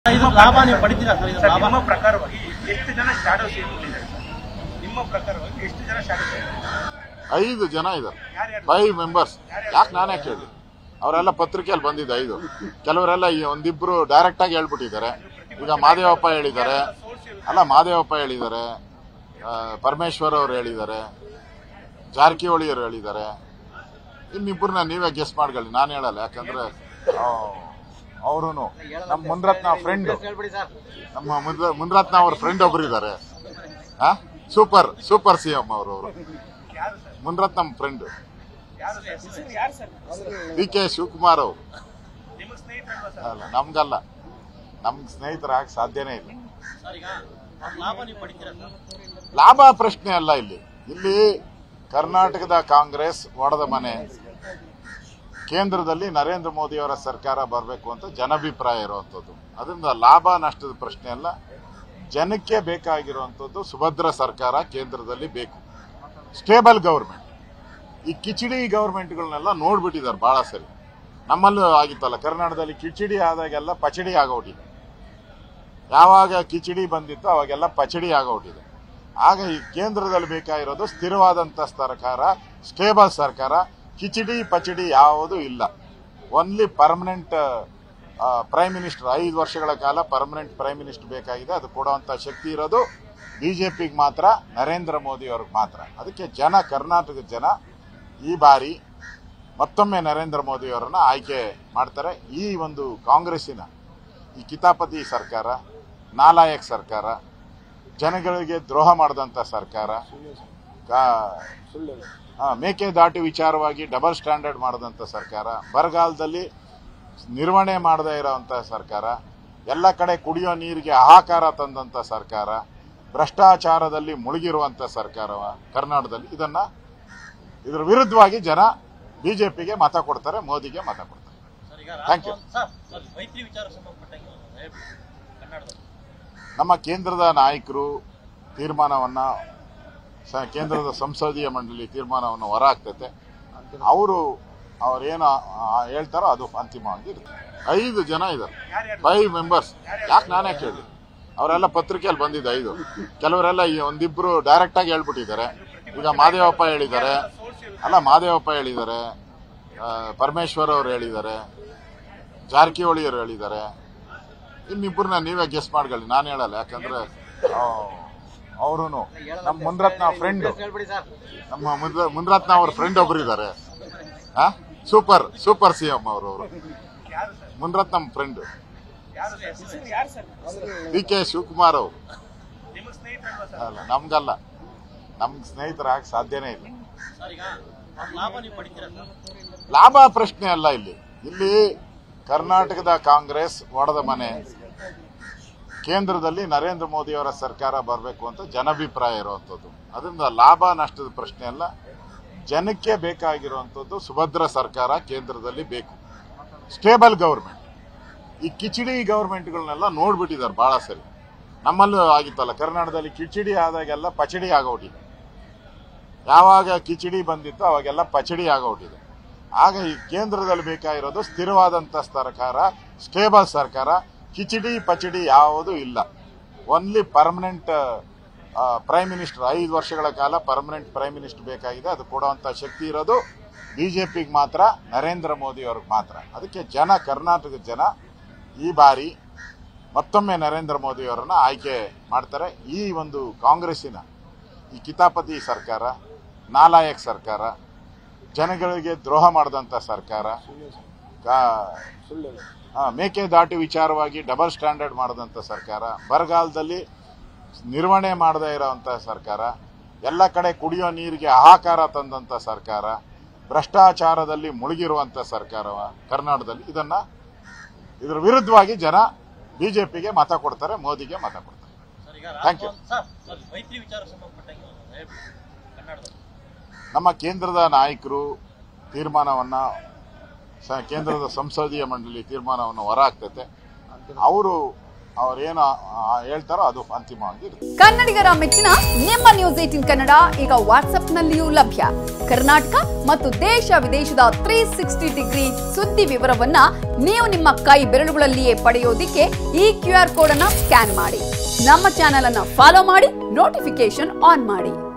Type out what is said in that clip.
ಇದು ಲಾಭ ನೀವು ಪಡಿತೀರಾ ಸರ್ ಇದು ಸರ್, ಲಾಭ ನಿಮ್ಮ ಪ್ರಕಾರವಾಗಿ ಎಷ್ಟು ಜನ ಶಾಡೋ ಸೇರಿದ್ದಾರೆ ನಿಮ್ಮ ಪ್ರಕಾರವಾಗಿ ಎಷ್ಟು ಜನ ಶಾಡೋ ಐದು ಜನ ಇದ್ದಾರೆ ಯಾರ್ಯಾರು ಫೈವ್ ಮೆಂಬರ್ಸ್ ಯಾಕೆ ನಾನೇ ಕೇಳಿ ಅವರೆಲ್ಲ ಪತ್ರಿಕೆಯಲ್ಲಿ ಬಂದಿದ್ದ ಐದು ಕೆಲವರೆಲ್ಲ ಈ ಒಂದಿಬ್ರು ಡೈರೆಕ್ಟ್ ಆಗಿ ಹೇಳ್ಬಿಟ್ಟಿದ್ದಾರೆ ಈಗ ಮಾದೇವಪ್ಪ ಹೇಳಿದ್ದಾರೆ ಅಲ್ಲ ಮಾದೇವಪ್ಪ ಹೇಳಿದ್ದಾರೆ ಆ, ಪರಮೇಶ್ವರ್ ಅವರು ಹೇಳಿದ್ದಾರೆ ಜಾರಕಿಹೊಳಿ ಅವರು ಹೇಳಿದ್ದಾರೆ ಇನ್ನಿಬ್ಬರನ್ನ ನೀವೇ ಗೆಸ್ ಮಾಡ್ಕೊಳ್ಳಿ ನಾನು ಹೇಳಲ್ಲ ಯಾಕಂದ್ರೆ ಅವರು ನಮ್ಮ ಮುನ್ರತ್ನ ಫ್ರೆಂಡ್ ನಮ್ಮ ಮುನ್ರ- ಮುನ್ರತ್ನ ಅವ್ರ ಫ್ರೆಂಡ್ ಒಬ್ರು ಇದ್ದಾರೆ ಸೂಪರ್ ಸೂಪರ್ ಸಿ ಎಂ ಅವರು ಅವರು ಯಾರು ಸರ್ ಮುನ್ರತ್ನಂ ಫ್ರೆಂಡ್ ಯಾರು ಸರ್ ಯಾರು ಸರ್ ಡಿ ಕೆ ಶಿವಕುಮಾರ್ ಅವರು ನಿಮ್ಮ ಸ್ನೇಹಿತರಲ್ವಾ ಸರ್ ಅಲ್ಲ ನಮ್ಗಲ್ಲ ನಮ್ ಸ್ನೇಹಿತರಾಗ ಸಾಧ್ಯನೇ ಇಲ್ಲ ಸರ್ ಈಗ ಲಾಭ ನೀವು ಪಡಿತೀರಾ ಸರ್ ಲಾಭ ಪ್ರಶ್ನೆ ಅಲ್ಲ ಇಲ್ಲಿ ಇಲ್ಲಿ ಕರ್ನಾಟಕದ ಕಾಂಗ್ರೆಸ್ ಒಡೆದ ಮನೆ ಕೇಂದ್ರದಲ್ಲಿ ನರೇಂದ್ರ ಮೋದಿ ಅವರ ಸರ್ಕಾರ ಬರಬೇಕು ಅಂತ ಜನಾಭಿಪ್ರಾಯ ಇರುವಂತದ್ದು ಅದರಿಂದ ಲಾಭ ನಷ್ಟದ ಪ್ರಶ್ನೆ ಅಲ್ಲ ಜನಕ್ಕೆ ಬೇಕಾಗಿರುವಂತದ್ದು ಸುಭದ್ರ ಸರ್ಕಾರ ಕೇಂದ್ರದಲ್ಲಿ ಬೇಕು ಸ್ಟೇಬಲ್ ಗೌರ್ಮೆಂಟ್ ಈ ಕಿಚಡಿ ಗೌರ್ಮೆಂಟ್ಗಳನ್ನೆಲ್ಲ ನೋಡ್ಬಿಟ್ಟಿದ್ದಾರೆ ಬಹಳ ಸರಿ ನಮ್ಮಲ್ಲೂ ಆಗಿತ್ತಲ್ಲ ಕರ್ನಾಟಕದಲ್ಲಿ ಕಿಚಡಿ ಆದಾಗೆಲ್ಲ ಪಚಡಿ ಆಗೋಟಿದೆ ಯಾವಾಗ ಕಿಚಡಿ ಬಂದಿತ್ತು ಅವಾಗೆಲ್ಲ ಪಚಡಿ ಆಗೋಟಿದೆ ಆಗ ಈ ಕೇಂದ್ರದಲ್ಲಿ ಬೇಕಾಗಿರೋದು ಸ್ಥಿರವಾದಂತ ಸರ್ಕಾರ ಸ್ಟೇಬಲ್ ಸರ್ಕಾರ ಕಿಚಡಿ ಪಚಡಿ ಯಾವುದೂ ಇಲ್ಲ ಓನ್ಲಿ ಪರ್ಮನೆಂಟ್ ಪ್ರೈಮ್ ಮಿನಿಸ್ಟರ್ ಐದು ವರ್ಷಗಳ ಕಾಲ ಪರ್ಮನೆಂಟ್ ಪ್ರೈಮ್ ಮಿನಿಸ್ಟರ್ ಬೇಕಾಗಿದೆ ಅದು ಕೊಡುವಂತ ಶಕ್ತಿ ಇರೋದು ಬಿಜೆಪಿಗೆ ಮಾತ್ರ ನರೇಂದ್ರ ಮೋದಿ ಅವ್ರಿಗೆ ಮಾತ್ರ ಅದಕ್ಕೆ ಜನ ಕರ್ನಾಟಕದ ಜನ ಈ ಬಾರಿ ಮತ್ತೊಮ್ಮೆ ನರೇಂದ್ರ ಮೋದಿ ಅವರನ್ನ ಆಯ್ಕೆ ಮಾಡ್ತಾರೆ ಈ ಒಂದು ಕಾಂಗ್ರೆಸ್ಸಿನ ಈ ಕಿತಾಪತಿ ಸರ್ಕಾರ ನಾಲಾಯಕ್ ಸರ್ಕಾರ ಜನಗಳಿಗೆ ದ್ರೋಹ ಮಾಡಿದಂಥ ಸರ್ಕಾರ ಕಾ- ಆ, ಮೇಕೆದಾಟು ವಿಚಾರವಾಗಿ ಡಬಲ್ ಸ್ಟ್ಯಾಂಡರ್ಡ್ ಮಾಡಿದಂಥ ಸರ್ಕಾರ ಬರಗಾಲದಲ್ಲಿ ನಿರ್ವಹಣೆ ಮಾಡದೇ ಇರೋವಂಥ ಸರ್ಕಾರ ಎಲ್ಲ ಕಡೆ ಕುಡಿಯೋ ನೀರಿಗೆ ಹಾಹಾಕಾರ ತಂದಂಥ ಸರ್ಕಾರ ಭ್ರಷ್ಟಾಚಾರದಲ್ಲಿ ಮುಳುಗಿರುವಂಥ ಸರ್ಕಾರ ಕರ್ನಾಟಕದಲ್ಲಿ ಇದನ್ನ ಇದರ ವಿರುದ್ಧವಾಗಿ ಜನ ಬಿಜೆಪಿಗೆ ಮತ ಕೊಡ್ತಾರೆ ಮೋದಿಗೆ ಮತ ಕೊಡ್ತಾರೆ ಸರ್ ಈಗ Thank you. Raj Bhavan- sir sir ಮೈತ್ರಿ ವಿಚಾರ ಸಂಬಂಧಪಟ್ಟಂಗೆ ಒಂದು ಹೇಳ್ಬಿಡಿ ಕನ್ನಡದಲ್ಲಿ ನಮ್ಮ ಕೇಂದ್ರದ ನಾಯಕರು ತೀರ್ಮಾನವನ್ನ ಸ- ಕೇಂದ್ರದ ಸಂಸದೀಯ ಮಂಡಳಿ ತೀರ್ಮಾನವನ್ನು ಹೊರ ಹಾಕ್ತೈತೆ ಅವರು ಅವ್ರೇನು ಆ, ಹೇಳ್ತಾರೋ ಅದು ಅಂತಿಮವಾಗಿ ಇರುತ್ತೆ ಐದು ಜನ ಇದ್ದಾರೆ ಯಾರ್ಯಾರು ಫೈವ್ ಮೆಂಬರ್ಸ್ ಯಾಕೆ ನಾನೇ ಕೇಳಿ ಅವರೆಲ್ಲ ಪತ್ರಿಕೆಯಲ್ಲಿ ಬಂದಿದ್ದ ಐದು ಕೆಲವರೆಲ್ಲ ಈ ಒಂದಿಬ್ರು ಡೈರೆಕ್ಟ್ ಆಗಿ ಹೇಳ್ಬಿಟ್ಟಿದ್ದಾರೆ ಈಗ ಮಾದೇವಪ್ಪ ಹೇಳಿದ್ದಾರೆ ಅಲ್ಲ ಮಾದೇವಪ್ಪ ಹೇಳಿದ್ದಾರೆ ಆ, ಪರಮೇಶ್ವರ್ ಅವರು ಹೇಳಿದ್ದಾರೆ ಜಾರಕಿಹೊಳಿ ಅವರು ಹೇಳಿದ್ದಾರೆ ಇನ್ನಿಬ್ಬರನ್ನ ನೀವೇ ಗೆಸ್ ಮಾಡ್ಕೊಳ್ಳಿ ನಾನು ಹೇಳಲ್ಲ ಯಾಕಂದ್ರೆ ಅವರು ನಮ್ಮ ಮುನ್ರತ್ನ ಫ್ರೆಂಡ್ ನಮ್ಮ ಮುನ್ರ- ಮುನ್ರತ್ನ ಅವ್ರ ಫ್ರೆಂಡ್ ಒಬ್ರು ಇದ್ದಾರೆ ಸೂಪರ್ ಸೂಪರ್ ಸಿ ಎಂ ಅವರು ಅವರು ಯಾರು ಸರ್ ಮುನ್ರತ್ನಂ ಫ್ರೆಂಡ್ ಯಾರು ಸರ್ ಯಾರು ಸರ್ ಡಿ ಕೆ ಶಿವಕುಮಾರ್ ಅವರು ನಿಮ್ಮ ಸ್ನೇಹಿತರಲ್ವಾ ಸರ್ ಅಲ್ಲ ನಮ್ಗಲ್ಲ ನಮ್ ಸ್ನೇಹಿತರಾಗ ಸಾಧ್ಯನೇ ಇಲ್ಲ ಸರ್ ಈಗ ಲಾಭ ನೀವು ಪಡಿತೀರಾ ಸರ್ ಲಾಭ ಪ್ರಶ್ನೆ ಅಲ್ಲ ಇಲ್ಲಿ ಇಲ್ಲಿ ಕರ್ನಾಟಕದ ಕಾಂಗ್ರೆಸ್ ಒಡೆದ ಮನೆ ಕೇಂದ್ರದಲ್ಲಿ ನರೇಂದ್ರ ಮೋದಿ ಅವರ ಸರ್ಕಾರ ಬರಬೇಕು ಅಂತ ಜನಾಭಿಪ್ರಾಯ ಇರುವಂತದ್ದು ಅದರಿಂದ ಲಾಭ ನಷ್ಟದ ಪ್ರಶ್ನೆ ಅಲ್ಲ ಜನಕ್ಕೆ ಬೇಕಾಗಿರುವಂತದ್ದು ಸುಭದ್ರ ಸರ್ಕಾರ ಕೇಂದ್ರದಲ್ಲಿ ಬೇಕು ಸ್ಟೇಬಲ್ ಗೌರ್ಮೆಂಟ್ ಈ ಕಿಚಡಿ ಗೌರ್ಮೆಂಟ್ಗಳನ್ನೆಲ್ಲ ನೋಡ್ಬಿಟ್ಟಿದ್ದಾರೆ ಬಹಳ ಸರಿ ನಮ್ಮಲ್ಲೂ ಆಗಿತ್ತಲ್ಲ ಕರ್ನಾಟಕದಲ್ಲಿ ಕಿಚಡಿ ಆದಾಗೆಲ್ಲ ಪಚಡಿ ಆಗೋಟಿದೆ ಯಾವಾಗ ಕಿಚಡಿ ಬಂದಿತ್ತು ಅವಾಗೆಲ್ಲ ಪಚಡಿ ಆಗೋಟಿದೆ ಆಗ ಈ ಕೇಂದ್ರದಲ್ಲಿ ಬೇಕಾಗಿರೋದು ಸ್ಥಿರವಾದಂತ ಸರ್ಕಾರ ಸ್ಟೇಬಲ್ ಸರ್ಕಾರ ಕಿಚಡಿ ಪಚಡಿ ಯಾವುದೂ ಇಲ್ಲ ಓನ್ಲಿ ಪರ್ಮನೆಂಟ್ ಪ್ರೈಮ್ ಮಿನಿಸ್ಟರ್ ಐದು ವರ್ಷಗಳ ಕಾಲ ಪರ್ಮನೆಂಟ್ ಪ್ರೈಮ್ ಮಿನಿಸ್ಟರ್ ಬೇಕಾಗಿದೆ ಅದು ಕೊಡುವಂತ ಶಕ್ತಿ ಇರೋದು ಬಿಜೆಪಿಗೆ ಮಾತ್ರ ನರೇಂದ್ರ ಮೋದಿ ಅವ್ರಿಗೆ ಮಾತ್ರ ಅದಕ್ಕೆ ಜನ ಕರ್ನಾಟಕದ ಜನ ಈ ಬಾರಿ ಮತ್ತೊಮ್ಮೆ ನರೇಂದ್ರ ಮೋದಿ ಅವರನ್ನ ಆಯ್ಕೆ ಮಾಡ್ತಾರೆ ಈ ಒಂದು ಕಾಂಗ್ರೆಸ್ಸಿನ ಈ ಕಿತಾಪತಿ ಸರ್ಕಾರ ನಾಲಾಯಕ್ ಸರ್ಕಾರ ಜನಗಳಿಗೆ ದ್ರೋಹ ಮಾಡಿದಂಥ ಸರ್ಕಾರ ಕಾ- ಆ, ಮೇಕೆದಾಟು ವಿಚಾರವಾಗಿ ಡಬಲ್ ಸ್ಟ್ಯಾಂಡರ್ಡ್ ಮಾಡಿದಂಥ ಸರ್ಕಾರ ಬರಗಾಲದಲ್ಲಿ ನಿರ್ವಹಣೆ ಮಾಡದೇ ಇರೋವಂಥ ಸರ್ಕಾರ ಎಲ್ಲ ಕಡೆ ಕುಡಿಯೋ ನೀರಿಗೆ ಹಾಹಾಕಾರ ತಂದಂಥ ಸರ್ಕಾರ ಭ್ರಷ್ಟಾಚಾರದಲ್ಲಿ ಮುಳುಗಿರುವಂಥ ಸರ್ಕಾರ ಕರ್ನಾಟಕದಲ್ಲಿ ಇದನ್ನ ಇದರ ವಿರುದ್ಧವಾಗಿ ಜನ ಬಿಜೆಪಿಗೆ ಮತ ಕೊಡ್ತಾರೆ ಮೋದಿಗೆ ಮತ ಕೊಡ್ತಾರೆ ಸರ್ ಈಗ Thank you. Raj Bhavan- sir sir ಮೈತ್ರಿ ವಿಚಾರ ಸಂಬಂಧಪಟ್ಟಂಗೆ ಒಂದು ಹೇಳ್ಬಿಡಿ ಕನ್ನಡದಲ್ಲಿ ನಮ್ಮ ಕೇಂದ್ರದ ನಾಯಕರು ತೀರ್ಮಾನವನ್ನ ಸ- ಕೇಂದ್ರದ ಸಂಸದೀಯ ಮಂಡಳಿ ತೀರ್ಮಾನವನ್ನು ಹೊರ ಹಾಕ್ತೈತೆ ಅವರು ಅವ್ರೇನು ಆ, ಹೇಳ್ತಾರೋ ಅದು ಅಂತಿಮವಾಗಿ ಇರುತ್ತೆ ಕನ್ನಡಿಗರ ಮೆಚ್ಚಿನ ನಿಮ್ಮ ನ್ಯೂಸ್ ಏಟಿನ್ ಕನ್ನಡ ಈಗ ವಾಟ್ಸ್ಆಪ್ನಲ್ಲಿಯೂ ಲಭ್ಯ ಕರ್ನಾಟಕ ಮತ್ತು ದೇಶ ವಿದೇಶದ ತ್ರೀ ಸಿಕ್ಸ್ಟಿ ಡಿಗ್ರಿ ಸುದ್ದಿ ವಿವರವನ್ನ ನೀವು ನಿಮ್ಮ ಕೈ ಬೆರಳುಗಳಲ್ಲಿಯೇ ಪಡೆಯೋದಿಕ್ಕೆ ಈ ಕ್ಯೂ ಆರ್ ಕೋಡ್ ಅನ್ನ ಸ್ಕ್ಯಾನ್ ಮಾಡಿ ನಮ್ಮ ಚಾನೆಲ್ ಅನ್ನ ಫಾಲೋ ಮಾಡಿ ನೋಟಿಫಿಕೇಶನ್ ಆನ್ ಮಾಡಿ